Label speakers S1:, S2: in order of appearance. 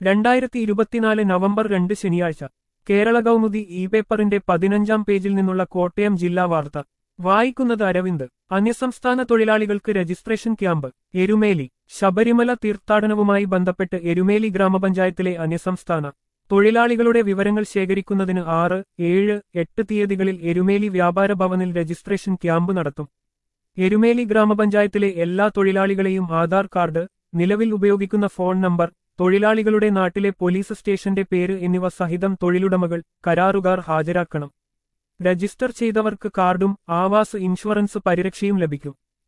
S1: രണ്ടായിരത്തി ഇരുപത്തിനാല് നവംബർ രണ്ട് ശനിയാഴ്ച കേരള കൗമുദി ഇ പേപ്പറിന്റെ പതിനഞ്ചാം പേജിൽ നിന്നുള്ള കോട്ടയം ജില്ലാ വാർത്ത വായിക്കുന്നത് അരവിന്ദ് അന്യസംസ്ഥാന തൊഴിലാളികൾക്ക് രജിസ്ട്രേഷൻ ക്യാമ്പ് എരുമേലി ശബരിമല തീർത്ഥാടനവുമായി ബന്ധപ്പെട്ട് എരുമേലി ഗ്രാമപഞ്ചായത്തിലെ അന്യസംസ്ഥാന തൊഴിലാളികളുടെ വിവരങ്ങൾ ശേഖരിക്കുന്നതിന് ആറ് ഏഴ് എട്ട് തീയതികളിൽ എരുമേലി വ്യാപാര ഭവനിൽ രജിസ്ട്രേഷൻ ക്യാമ്പ് നടത്തും എരുമേലി ഗ്രാമപഞ്ചായത്തിലെ എല്ലാ തൊഴിലാളികളെയും ആധാർ കാർഡ് നിലവിൽ ഉപയോഗിക്കുന്ന ഫോൺ നമ്പർ തൊഴിലാളികളുടെ നാട്ടിലെ പോലീസ് സ്റ്റേഷന്റെ പേര് എന്നിവ സഹിതം തൊഴിലുടമകൾ കരാറുകാർ ഹാജരാക്കണം രജിസ്റ്റർ ചെയ്തവർക്ക് കാർഡും ആവാസ് ഇൻഷുറൻസ് പരിരക്ഷയും ലഭിക്കും